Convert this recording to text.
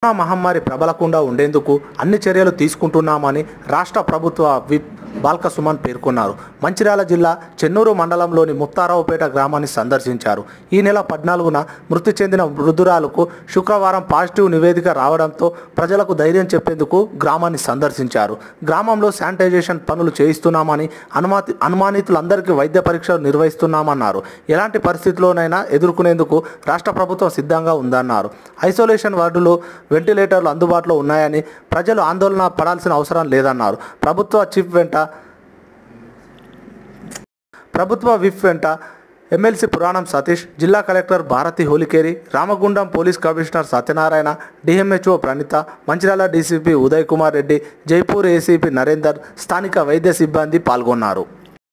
corona మహమ్మారి ప్రబలకుండా ఉండేందుకు అన్ని చర్యలు తీసుకుంటున్నామని రాష్ట్ర ప్రభుత్వ విప్ బాల్క సుమన్ పేర్కొన్నారు మంచిర్యాల జిల్లా చెన్నూరు మండలంలోని ముత్తారావుపేట గ్రామాన్ని సందర్శించారు ఈ నెల పద్నాలుగున మృతి చెందిన వృద్ధురాలకు శుక్రవారం పాజిటివ్ నివేదిక రావడంతో ప్రజలకు ధైర్యం చెప్పేందుకు గ్రామాన్ని సందర్శించారు గ్రామంలో శానిటైజేషన్ పనులు చేయిస్తున్నామని అనుమతి అనుమానితులందరికీ వైద్య పరీక్షలు నిర్వహిస్తున్నామన్నారు ఎలాంటి పరిస్థితుల్లోనైనా ఎదుర్కొనేందుకు రాష్ట్ర ప్రభుత్వం సిద్ధంగా ఉందన్నారు ఐసోలేషన్ వార్డులో వెంటిలేటర్లు అందుబాటులో ఉన్నాయని ప్రజలు ఆందోళన పడాల్సిన అవసరం లేదన్నారు ప్రభుత్వ చీఫ్ వెంట ప్రభుత్వ విప్ వెంట ఎమ్మెల్సీ పురాణం సతీష్ జిల్లా collector Bharathi Holikeri Ramagundam police commissioner Satyanarayana DMHO Praneetha Mancherial DCP Uday Kumar Reddy Jaipur ACP Narender స్థానిక వైద్య సిబ్బంది పాల్గొన్నారు